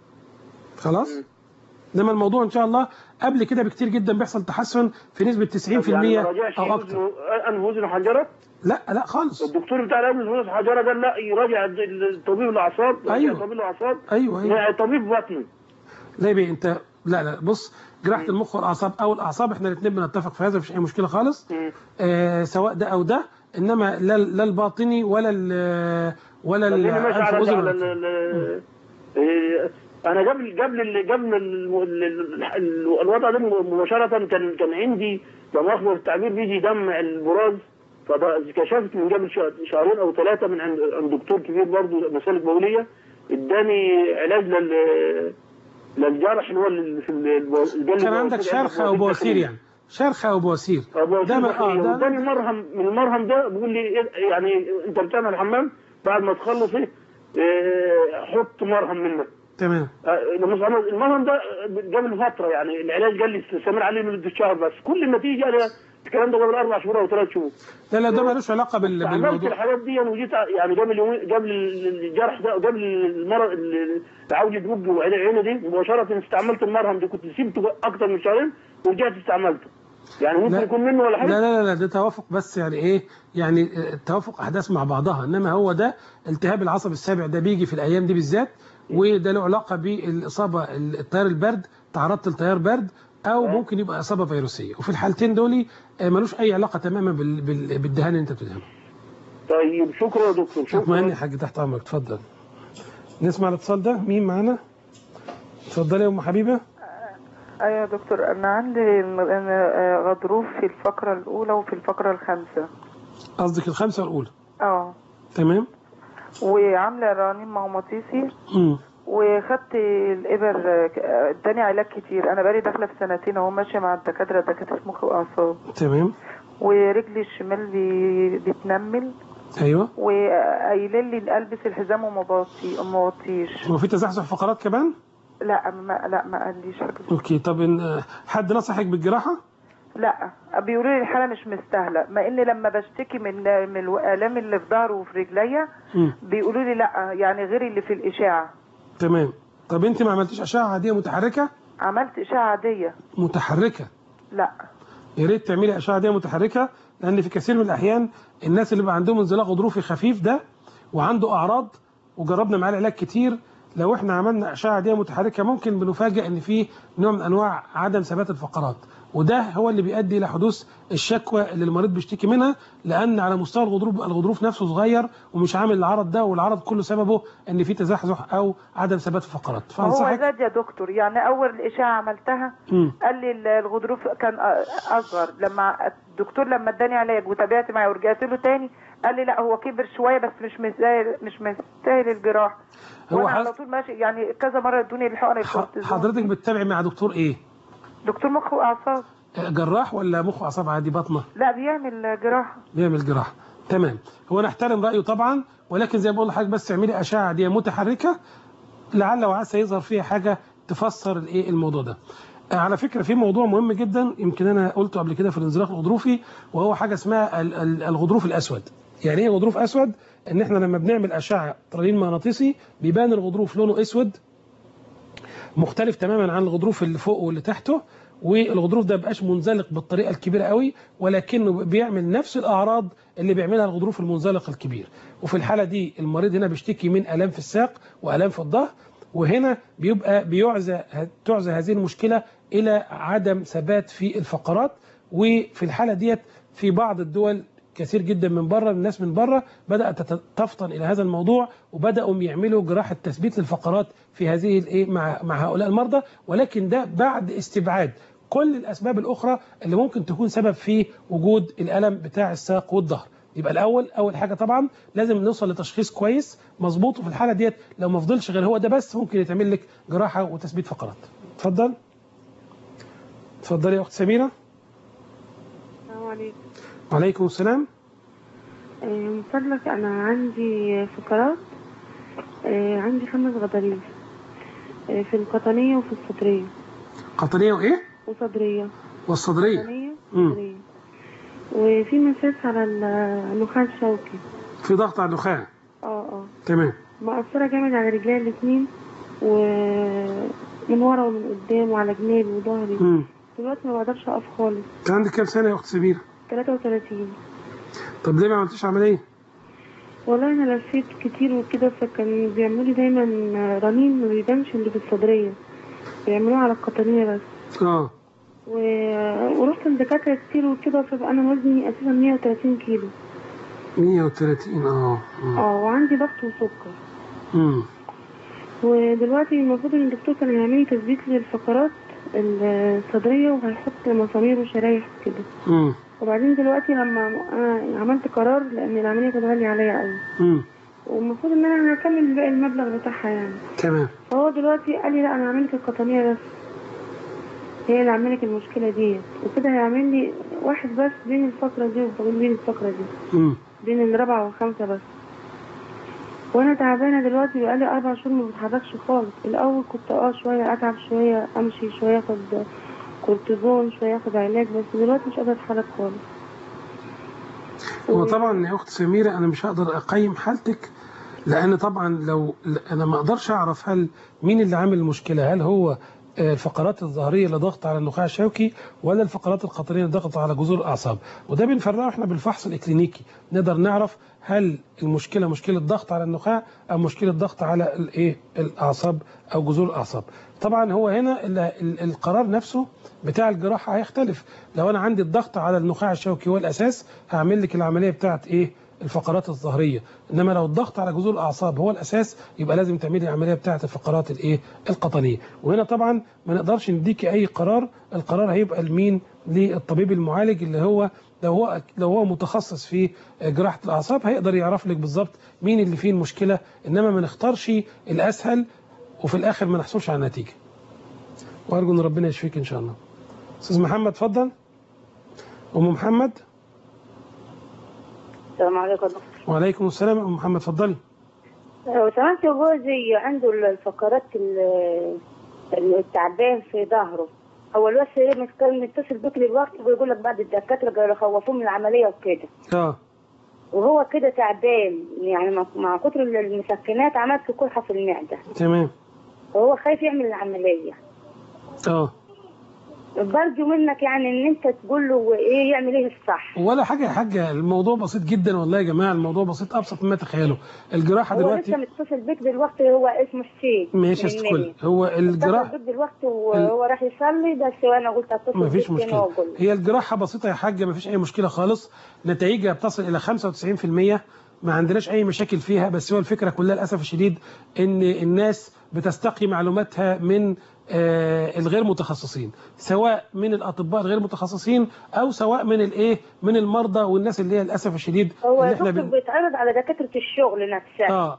خلاص انما الموضوع ان شاء الله قبل كده بكتير جدا بيحصل تحسن في نسبه 90% يعني ما راجعش او اكتر وزنه- انف وزن حنجره لا لا خالص الدكتور بتاع الانف وزن حنجره قال لا يراجع الطبيب الاعصاب يراجع أيوه. طبيب الاعصاب ايوه ايوه يعني طبيب بطني لا يبقى انت لا لا بص جراحه المخ والاعصاب او الاعصاب احنا الاثنين بنتفق في هذا مفيش اي مشكله خالص مم. آه سواء ده او ده انما لا لا الباطني ولا ال ولا خليني ماشي الانف على واذن على ولا ال- ال- إيه، انا قبل قبل ال- قبل ال- ال- ال- الوضع ده مباشره كان كان عندي لما اخبر التعبير بيجي دمع البراز فكشفت من قبل شهر- شهرين او ثلاثه من عند عند دكتور كبير برضه مسالك بوليه اداني علاج لل للجرح اللي هو اللي في ال- الجلد كان عندك شرخ او بواسير يعني شرخ او بواسير ده ما- اه ده اداني مرهم من المرهم ده بيقول لي إيه- يعني انت بتعمل حمام بعد ما تخلص ايه إيه، حط مرهم منك تمام آه، لما صار- المرهم ده قبل فتره يعني العلاج قال لي استمر عليه لمده شهر بس كل النتيجه انا الكلام ده قبل اربع شهور او ثلاث شهور لا لا ده ملوش علاقه بال- عملت بالموضوع الحاجات دي وجيت ع- يعني قبل يومين قبل الجرح ده قبل المرض عوجة بوجه وعين عيني دي مباشره استعملت المرهم ده كنت سيبته اكتر من شهرين ورجعت استعملته يعني ممكن لا. يكون منه ولا لا حاجه لا لا لا ده توافق بس يعني ايه يعني آه، توافق احداث مع بعضها انما هو ده التهاب العصب السابع ده بيجي في الايام دي بالذات وده له علاقه بالاصابه التيار البرد تعرضت لتيار برد او ممكن يبقى اصابه فيروسيه وفي الحالتين دول آه، ملوش اي علاقه تماما بال- بال- بالدهان اللي انت بتدهنه طيب شكرا يا دكتور اطمئن يا شكرا حاج تحت امرك اتفضل نسمع الاتصال ده مين معانا اتفضلي يا ام حبيبه ايوه يا دكتور انا عندي م- أنا، آه، غضروف في الفقره الاولى وفي الفقره الخامسه قصدك الخمسه الاولى اه تمام وعامله رنين مغناطيسي امم وخدت الابر آه، اداني علاج كتير انا بقالي داخله في سنتين اهو ماشيه مع الدكاتره دكاتره مخ واعصاب تمام ورجلي الشمال بي- بتنمل ايوه وقايلين لي البس الحزام وما بوطي- وما بوطيش هو في تزحزح فقرات كمان لا ما لا ما قاليش حاجه اوكي طب إن آه، حد نصحك بالجراحه لا بيقولوا لي الحاله مش مستاهله مع ان لما بشتكي من من الالام اللي في ظهري وفي رجليا امم بيقولوا لي لا يعني غير اللي في الاشاعه تمام طب انت ما عملتيش اشعه عاديه متحركه عملت اشاعه عاديه متحركه لا يا ريت تعملي اشعه عاديه متحركه لان في كثير من الاحيان الناس اللي بقى عندهم انزلاق غضروفي خفيف ده وعنده اعراض وجربنا معاه العلاج كتير لو احنا عملنا اشعه عاديه متحركه ممكن بنفاجئ ان في نوع من انواع عدم ثبات الفقرات وده هو اللي بيؤدي الى حدوث الشكوى اللي المريض بيشتكي منها لان على مستوى الغضروف الغضروف نفسه صغير ومش عامل العرض ده والعرض كله سببه ان في تزحزح او عدم ثبات الفقرات هو فانصحك زاد يا دكتور يعني اول اشاعه عملتها مم. قال لي ال- الغضروف كان أ- اصغر لما الدكتور لما اداني علاج وتابعت معاه ورجعت له تاني قال لي لا هو كبر شويه بس مش مستاهل مش مستاهل الجراحه هو وانا حض- على طول ماشي يعني كذا مره ادوني الحقن ح- الكورتيزون حضرتك بتتابعي مع دكتور ايه دكتور مخ واعصاب جراح ولا مخ واعصاب عادي بطنه لا بيعمل جراحه بيعمل جراحه تمام هو نحترم رايه طبعا ولكن زي ما بقول لحضرتك بس اعملي اشعه عاديه متحركه لعل وعسى يظهر فيها حاجه تفسر الايه الموضوع ده آه، على فكره في موضوع مهم جدا يمكن انا قلته قبل كده في الانزلاق الغضروفي وهو حاجه اسمها ال- ال- الغضروف الاسود يعني ايه غضروف اسود ان احنا لما بنعمل اشعه رنين مغناطيسي بيبان الغضروف لونه اسود مختلف تماما عن الغضروف اللي فوق واللي تحته والغضروف ده مبقاش منزلق بالطريقه الكبيره قوي ولكنه بيعمل نفس الاعراض اللي بيعملها الغضروف المنزلق الكبير وفي الحاله دي المريض هنا بيشتكي من الام في الساق والام في الظهر وهنا بيبقى بيعزى تعزى هذه المشكله الى عدم ثبات في الفقرات وفي الحاله ديت في بعض الدول كثير جدا من بره الناس من بره بدات تت- تفطن الى هذا الموضوع وبداوا يعملوا جراحه تثبيت للفقرات في هذه الايه مع مع هؤلاء المرضى ولكن ده بعد استبعاد كل الاسباب الاخرى اللي ممكن تكون سبب في وجود الالم بتاع الساق والظهر يبقى الاول اول حاجه طبعا لازم نوصل لتشخيص كويس مظبوط وفي الحاله ديت لو ما فضلش غير هو ده بس ممكن يتعمل لك جراحه وتثبيت فقرات اتفضل اتفضلي يا اخت سميره السلام عليكم وعليكم السلام آه، من فضلك أنا عندي فقرات آه، عندي خمس غضاريف آه، في القطنية وفي الصدرية قطنيه وايه وصدرية والصدريه قطنية مم. وصدرية وفي مساس على النخاع الشوكي في ضغط على النخاع اه اه تمام مأثرة جامد على رجلي الاتنين ومن ورا ومن قدام وعلى جنابي وظهري امم دلوقتي ما بقدرش أقف خالص انت عندك كام سنه يا اخت سميره 33 طب ليه ما عملتيش عمليه والله انا لفيت كتير وكده فكان بيعملوا لي دايما رنين ما بيبانش اللي في الصدريه بيعملوه على القطنيه بس اه و... ورحت لدكاتره كتير وكده فبقى انا وزني اساسا 130 كيلو 130 اه اه وعندي ضغط وسكر امم ودلوقتي المفروض ان الدكتور كان هيعمل لي تثبيت للفقرات الصدريه وهيحط مسامير وشرايح كده امم وبعدين دلوقتي لما انا عملت قرار لان العمليه كانت غاليه عليا قوي امم والمفروض ان انا هكمل باقي المبلغ بتاعها يعني تمام فهو دلوقتي قال لي لا انا هعمل لك القطنيه بس هي اللي عامله لك المشكله دي وكده هيعمل لي واحد بس بين الفقره دي وبين الفقره دي امم بين الرابعه والخامسه بس وانا تعبانه دلوقتي بقالي اربع شهور ما بتحركش خالص الاول كنت اه شويه اتعب شويه امشي شويه اخد كورتيزون شويه اخد علاج بس دلوقتي مش قادره اتحرك خالص هو طبعا يا اخت سميره انا مش هقدر اقيم حالتك لان طبعا لو انا ما اقدرش اعرف هل مين اللي عامل المشكله هل هو آه، الفقرات الظهريه اللي ضغط على النخاع الشوكي ولا الفقرات القطريه اللي ضغط على جذور الاعصاب وده بنفرقه احنا بالفحص الاكلينيكي نقدر نعرف هل المشكله مشكله ضغط على النخاع او مشكله ضغط على الايه الاعصاب او جذور الاعصاب طبعا هو هنا ال- ال- القرار نفسه بتاع الجراحه هيختلف لو انا عندي الضغط على النخاع الشوكي هو الاساس هعمل لك العمليه بتاعت ايه الفقرات الظهريه انما لو الضغط على جذور الاعصاب هو الاساس يبقى لازم تعملي العمليه بتاعه الفقرات الايه القطنيه وهنا طبعا ما نقدرش نديكي اي قرار القرار هيبقى لمين للطبيب المعالج اللي هو لو هو لو هو متخصص في جراحه الاعصاب هيقدر يعرف لك بالظبط مين اللي فيه المشكله انما ما نختارش الاسهل وفي الاخر ما نحصلش على نتيجه وارجو ان ربنا يشفيك ان شاء الله استاذ محمد اتفضل ام محمد السلام عليكم يا دكتور وعليكم السلام ام محمد اتفضلي لو سمحت جوزي عنده الفقرات ال- التعبان في ظهره هو الوقت كان متصل بك دلوقتي ويقول لك بعد الدكاتره قالوا خوفوه من العمليه وكده اه وهو كده تعبان يعني مع- مع كتر المسكنات عملت قرحه في المعده تمام وهو خايف يعمل العمليه اه برجو منك يعني ان انت تقول له ايه يعمل ايه الصح ولا حاجه يا حاجه الموضوع بسيط جدا والله يا جماعه الموضوع بسيط ابسط مما تخيلوا الجراحه هو دلوقتي لسه متصل بك دلوقتي هو اسمه حسين ماشي يا من ست كل المنيا. هو اتصل الجراحه بك دلوقتي وهو راح يصلي بس وانا قلت اتصل ما فيش بك تاني مشكله وأقول له. هي الجراحه بسيطه يا حاجه ما فيش اي مشكله خالص نتائجها بتصل الى 95% ما عندناش اي مشاكل فيها بس هو الفكره كلها للاسف الشديد ان الناس بتستقي معلوماتها من آه الغير متخصصين سواء من الاطباء الغير متخصصين او سواء من الايه من المرضى والناس اللي هي للاسف الشديد هو اللي احنا الدكتور بن... بيتعرض على دكاتره الشغل نفسها اه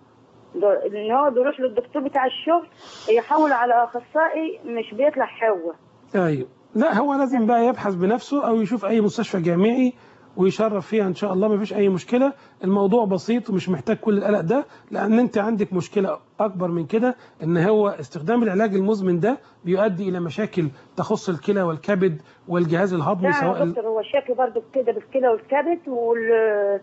دو- ان هو بيروح للدكتور بتاع الشغل يحول على اخصائي مش بيطلع هو ايوه لا هو لازم بقى يبحث بنفسه او يشوف اي مستشفى جامعي ويشرف فيها ان شاء الله ما فيش اي مشكله الموضوع بسيط ومش محتاج كل القلق ده لان انت عندك مشكله اكبر من كده ان هو استخدام العلاج المزمن ده بيؤدي الى مشاكل تخص الكلى والكبد والجهاز الهضمي لا يا سواء ال- دكتور هو شكله برضه كده بالكلى والكبد وال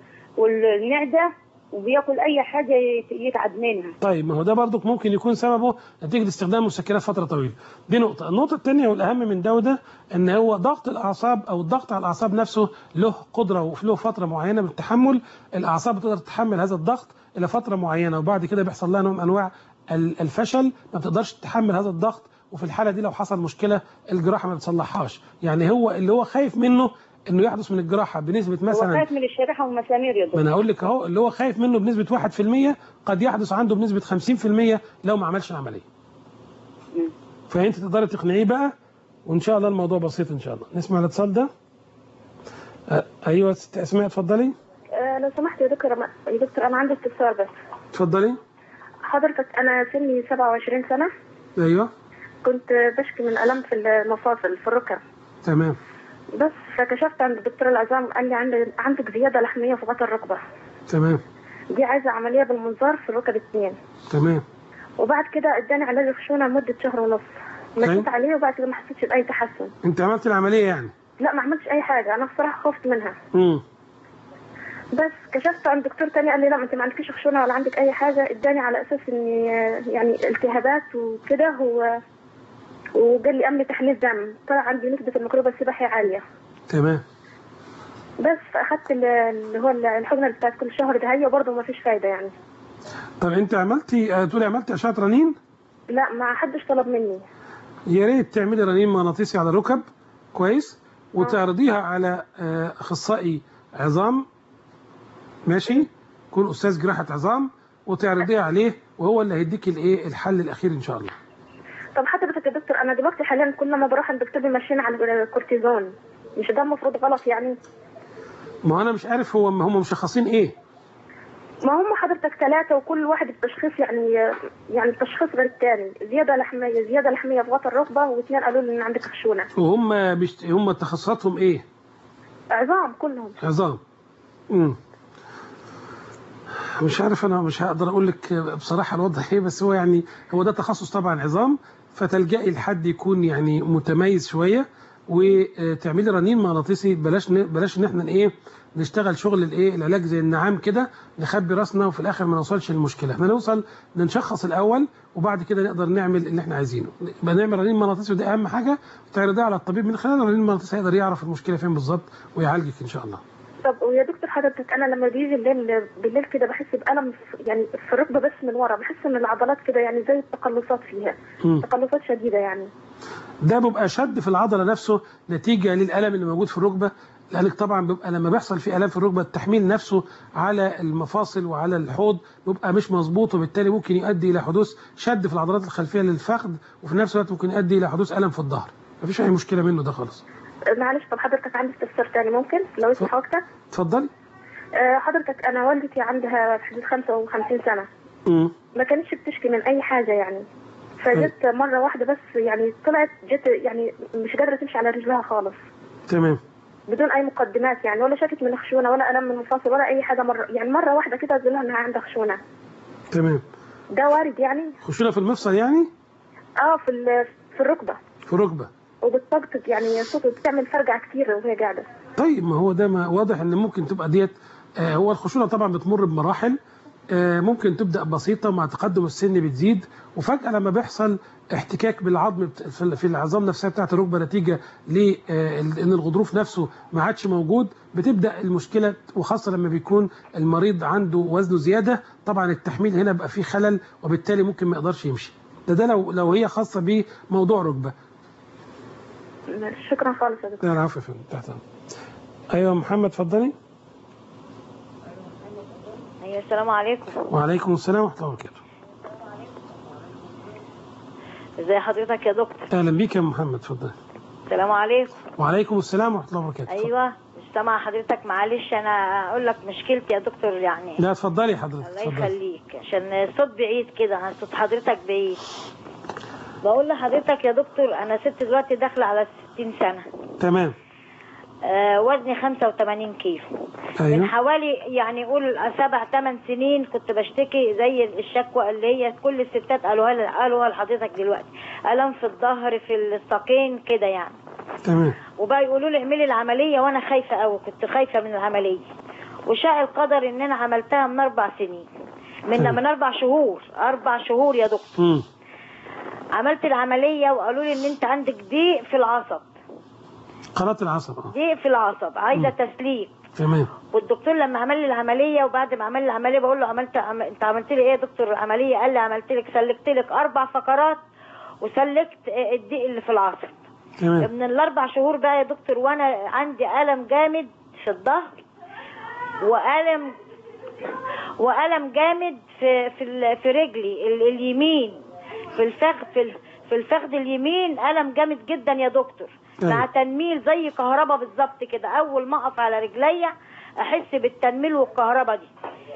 والمعده وبياكل اي حاجه يت- يتعب منها طيب ما هو ده برضك ممكن يكون سببه نتيجه استخدام مسكنات فتره طويله دي نقطه النقطه الثانيه والاهم من ده وده ان هو ضغط الاعصاب او الضغط على الاعصاب نفسه له قدره وله فتره معينه من التحمل الاعصاب بتقدر تتحمل هذا الضغط الى فتره معينه وبعد كده بيحصل لها نوع من انواع ال- الفشل ما بتقدرش تتحمل هذا الضغط وفي الحاله دي لو حصل مشكله الجراحه ما بتصلحهاش يعني هو اللي هو خايف منه انه يحدث من الجراحه بنسبه هو مثلا خايف من الشريحه والمسامير يا ما دكتور انا هقول لك اهو اللي هو خايف منه بنسبه 1% قد يحدث عنده بنسبه 50% لو ما عملش العمليه. فانت تقدري تقنعيه بقى وان شاء الله الموضوع بسيط ان شاء الله. نسمع الاتصال ده. أه ايوه ست اسماء اتفضلي آه لو سمحت يا دكتور أنا- يا دكتور انا عندي استفسار بس اتفضلي حضرتك انا سني 27 سنه ايوه كنت بشكي من الم في المفاصل في الركب تمام بس فكشفت عند دكتور العظام قال لي عندك عندك زياده لحميه في بطن الركبه تمام دي عايزه عمليه بالمنظار في الركب اثنين تمام وبعد كده اداني علاج خشونه لمده شهر ونص مشيت طيب. عليه وبعد كده ما حسيتش باي تحسن انت عملت العمليه يعني. لا ما عملتش اي حاجه انا بصراحه خفت منها امم بس كشفت عند دكتور تاني قال لي لا ما انت ما عندكيش خشونه ولا عندك اي حاجه اداني على اساس ان يعني التهابات وكده هو وقال لي امن تحليل دم طلع عندي نسبه الميكروب السباحي عاليه تمام بس فاخدت ال- اللي هو الحقنه بتاعت كل شهر ده هي برضه ما فيش فايده يعني طب انت عملتي آه، تقولي عملتي اشعه رنين؟ لا ما حدش طلب مني يا ريت تعملي رنين مغناطيسي على الركب كويس وتعرضيها على آه، اخصائي عظام ماشي يكون استاذ جراحه عظام وتعرضيها عليه وهو اللي هيديك الايه الحل الاخير ان شاء الله طب حضرتك يا دكتور انا دلوقتي حاليا كل ما بروح عند الدكتور بيمشيني على الكورتيزون مش ده المفروض غلط يعني ما انا مش عارف هو هم مشخصين ايه ما هم حضرتك ثلاثة وكل واحد التشخيص يعني يعني التشخيص غير الثاني زيادة لحمية زيادة لحمية في غطا الركبة واثنين قالوا لي إن عندك خشونة وهم بيشت... هم تخصصاتهم ايه عظام كلهم عظام امم مش عارف انا مش هقدر اقول لك بصراحه الوضع ايه بس هو يعني هو ده تخصص طبعا عظام فتلجئي لحد يكون يعني متميز شويه وتعملي رنين مغناطيسي بلاش ن- بلاش ان احنا ايه نشتغل شغل الايه العلاج زي النعام كده نخبي راسنا وفي الاخر ما نوصلش للمشكله احنا نوصل نشخص الاول وبعد كده نقدر نعمل اللي احنا عايزينه يبقى نعمل رنين مغناطيسي ودي اهم حاجه وتعرضيها على الطبيب من خلال الرنين المغناطيسي هيقدر يعرف المشكله فين بالظبط ويعالجك ان شاء الله طب ويا دكتور حضرتك انا لما بيجي الليل بالليل كده بحس بألم في- يعني في الركبه بس من ورا بحس ان العضلات كده يعني زي التقلصات فيها مم. تقلصات شديده يعني ده بيبقى شد في العضله نفسه نتيجه للالم اللي موجود في الركبه لانك طبعا بيبقى لما بيحصل في الام في الركبه التحميل نفسه على المفاصل وعلى الحوض بيبقى مش مظبوط وبالتالي ممكن يؤدي الى حدوث شد في العضلات الخلفيه للفخذ وفي نفس الوقت ممكن يؤدي الى حدوث الم في الظهر مفيش اي مشكله منه ده خالص معلش طب حضرتك عندي استفسار تاني ممكن لو اسمح وقتك اتفضلي آه، حضرتك انا والدتي عندها في حدود 55 سنه امم ما كانتش بتشكي من اي حاجه يعني فجت مره واحده بس يعني طلعت جت يعني مش قادره تمشي على رجلها خالص تمام بدون اي مقدمات يعني ولا شكت من خشونه ولا الم من المفاصل ولا اي حاجه مره يعني مره واحده كده قالوا لها انها عندها خشونه تمام ده وارد يعني خشونه في المفصل يعني اه في ال- في الركبه في ركبه وبتطقطق يعني صوت بتعمل فرقعه كتير وهي قاعده طيب ما هو ده ما واضح ان ممكن تبقى ديت آه هو الخشونه طبعا بتمر بمراحل آه ممكن تبدا بسيطه مع تقدم السن بتزيد وفجاه لما بيحصل احتكاك بالعظم بت- في في العظام نفسها بتاعت الركبه نتيجه لان الغضروف نفسه ما عادش موجود بتبدا المشكله وخاصه لما بيكون المريض عنده وزنه زياده طبعا التحميل هنا بقى فيه خلل وبالتالي ممكن ما يقدرش يمشي ده ده لو لو هي خاصه بموضوع ركبه شكرا خالص يا دكتور لا العفو يا فندم تحت أمرك. ايوه محمد اتفضلي ايوه السلام عليكم وعليكم السلام ورحمه الله وبركاته ازي حضرتك يا دكتور اهلا بيك يا محمد اتفضل السلام عليكم وعليكم السلام ورحمه الله وبركاته اتفضل. ايوه مش سامعه حضرتك معلش انا اقول لك مشكلتي يا دكتور يعني لا اتفضلي حضرتك الله اتفضلي يخليك عشان الصوت بعيد كده عن صوت حضرتك بعيد بقول لحضرتك يا دكتور انا ست دلوقتي داخله على 60 سنه تمام آه وزني 85 كيلو من ايوه حوالي يعني قول سبع ثمان سنين كنت بشتكي زي الشكوى اللي هي كل الستات قالوها لي- قالوها لحضرتك دلوقتي الم في الظهر في الساقين كده يعني تمام وبقى يقولوا لي اعملي العمليه وانا خايفه قوي كنت خايفه من العمليه وشاء القدر ان انا عملتها من اربع سنين من تمام. من اربع شهور اربع شهور يا دكتور امم عملت العمليه وقالوا لي ان انت عندك ضيق في العصب قناه العصب اه ضيق في العصب عايزه تسليك تمام والدكتور لما عمل لي العمليه وبعد ما عمل لي العمليه بقول له عملت عم... انت عملت لي ايه يا دكتور العمليه قال لي عملت لك سلكت لك اربع فقرات وسلكت الضيق اللي في العصب تمام من الاربع شهور بقى يا دكتور وانا عندي الم جامد في الظهر والم والم جامد في في ال- في رجلي ال- اليمين في الفخذ في ال- في الفخذ اليمين الم جامد جدا يا دكتور أيوة. مع تنميل زي كهربا بالظبط كده اول ما اقف على رجليا احس بالتنميل والكهربا دي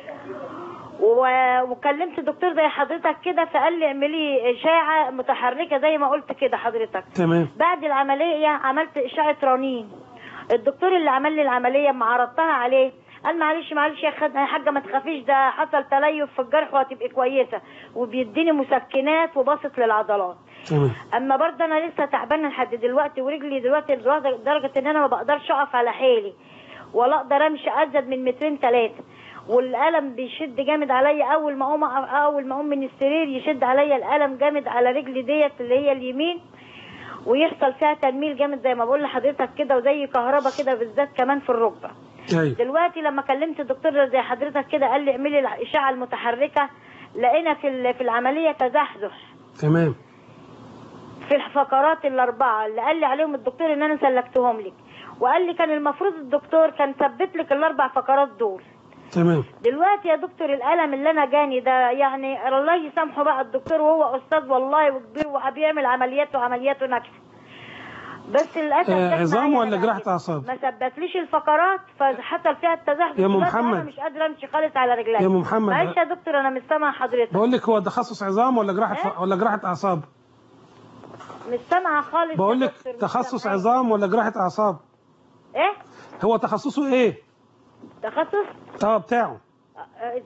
و- وكلمت الدكتور زي حضرتك كده فقال لي اعملي اشاعه متحركه زي ما قلت كده حضرتك تمام بعد العملية عملت إشعة رنين الدكتور اللي عمل لي العملية ما عرضتها عليه قال معلش معلش يا خد يا حاجة ما تخافيش ده حصل تليف في الجرح وهتبقي كويسة وبيديني مسكنات وبسط للعضلات تمام اما برضه انا لسه تعبانه لحد دلوقتي ورجلي دلوقتي لدرجه لدرجة ان انا ما بقدرش اقف على حيلي ولا اقدر امشي ازيد من مترين ثلاثه والالم بيشد جامد عليا اول ما اقوم أقف- اول ما اقوم من السرير يشد عليا الالم جامد على رجلي ديت اللي هي اليمين ويحصل فيها تنميل جامد زي ما بقول لحضرتك كده وزي كهربا كده بالذات كمان في الركبه ايوه دلوقتي لما كلمت الدكتور زي حضرتك كده قال لي اعملي الاشعه المتحركه لقينا في ال- في العمليه تزحزح تمام في الفقرات الاربعه اللي قال لي عليهم الدكتور ان انا سلكتهم لك وقال لي كان المفروض الدكتور كان ثبت لك الاربع فقرات دول تمام دلوقتي يا دكتور الالم اللي انا جاني ده يعني الله يسامحه بقى الدكتور وهو استاذ والله وكبير وبيعمل عمليات وعمليات ونكسه بس للاسف آه، جت عظام معايا ولا أنا جراحة أعصاب؟ ما ثبتليش الفقرات فحصل فيها التزحزح يا أم دلوقتي محمد. انا مش قادره امشي خالص على رجلي يا أم محمد. معلش يا دكتور انا مش سامعه حضرتك بقول لك هو تخصص عظام ولا جراحه ف... ولا جراحه اعصاب مش سامعه خالص بقول يا لك دكتور، مش تخصص سامعاك. عظام ولا جراحه اعصاب ايه هو تخصصه ايه تخصص اه بتاعه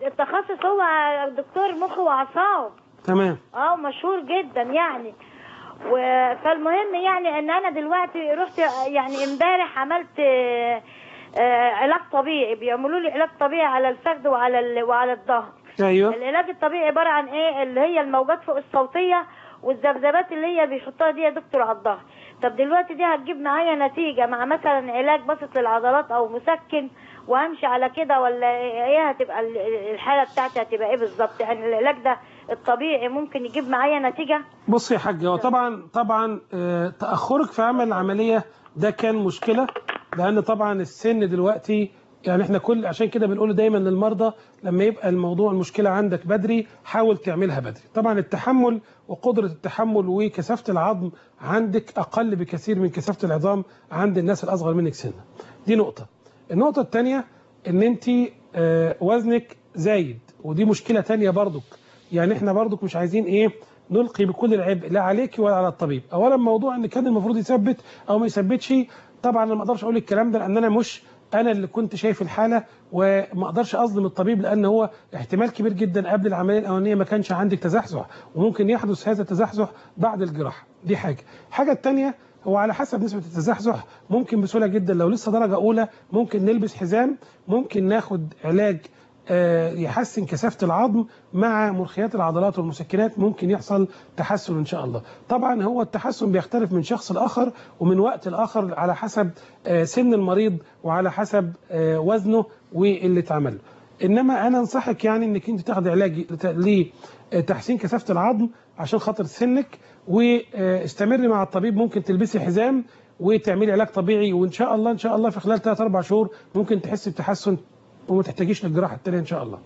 التخصص هو دكتور مخ واعصاب تمام اه مشهور جدا يعني و- فالمهم يعني ان انا دلوقتي رحت يعني امبارح عملت آه، آه، علاج طبيعي بيعملوا لي علاج طبيعي على الفخذ وعلى ال- وعلى الظهر ايوه العلاج الطبيعي عباره عن ايه اللي هي الموجات فوق الصوتيه والذبذبات اللي هي بيحطها دي يا دكتور على الظهر طب دلوقتي دي هتجيب معايا نتيجه مع مثلا علاج بسط للعضلات او مسكن وامشي على كده ولا ايه هتبقى ال- الحاله بتاعتي هتبقى ايه بالظبط يعني العلاج ده الطبيعي ممكن يجيب معايا نتيجه بص يا حاج هو طبعا طبعا آه، تاخرك في عمل العمليه ده كان مشكله لان طبعا السن دلوقتي يعني احنا كل عشان كده بنقول دايما للمرضى لما يبقى الموضوع المشكله عندك بدري حاول تعملها بدري طبعا التحمل وقدره التحمل وكثافه العظم عندك اقل بكثير من كثافه العظام عند الناس الاصغر منك سنا دي نقطه النقطه الثانيه ان انت آه، وزنك زايد ودي مشكله تانية برضك يعني احنا برضك مش عايزين ايه نلقي بكل العبء لا عليك ولا على الطبيب اولا موضوع ان كان المفروض يثبت او ما يثبتش طبعا انا ما اقدرش اقول الكلام ده لان انا مش انا اللي كنت شايف الحاله وما اقدرش اظلم الطبيب لان هو احتمال كبير جدا قبل العمليه الاولانيه ما كانش عندك تزحزح وممكن يحدث هذا التزحزح بعد الجراحه دي حاجه الحاجه الثانيه هو على حسب نسبة التزحزح ممكن بسهولة جدا لو لسه درجة أولى ممكن نلبس حزام ممكن ناخد علاج آه، يحسن كثافة العظم مع مرخيات العضلات والمسكنات ممكن يحصل تحسن إن شاء الله طبعا هو التحسن بيختلف من شخص لآخر ومن وقت لآخر على حسب آه، سن المريض وعلى حسب آه، وزنه واللي اتعمل له. انما انا انصحك يعني انك انت تاخدي علاج لتحسين كثافه العظم عشان خاطر سنك واستمري مع الطبيب ممكن تلبسي حزام وتعملي علاج طبيعي وان شاء الله ان شاء الله في خلال 3 4 شهور ممكن تحسي بتحسن وما تحتاجيش للجراحه التانيه ان شاء الله.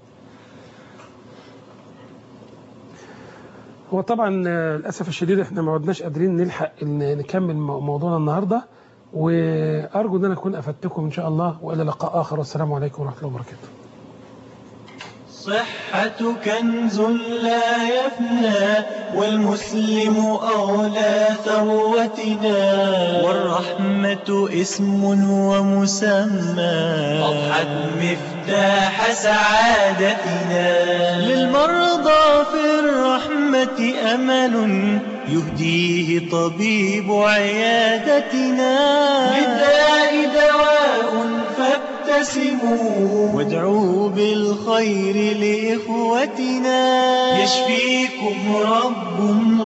هو طبعا آه، للاسف الشديد احنا ما عدناش قادرين نلحق إن نكمل مو- موضوعنا النهارده وارجو ان انا اكون افدتكم ان شاء الله والى لقاء اخر والسلام عليكم ورحمه الله وبركاته. صحة كنز لا يفنى والمسلم أولى ثروتنا والرحمة اسم ومسمى أضحت مفتاح سعادتنا للمرضى في الرحمة أمل يهديه طبيب عيادتنا للداء دواء فابتسموا وادعوا بالخير لإخوتنا يشفيكم رب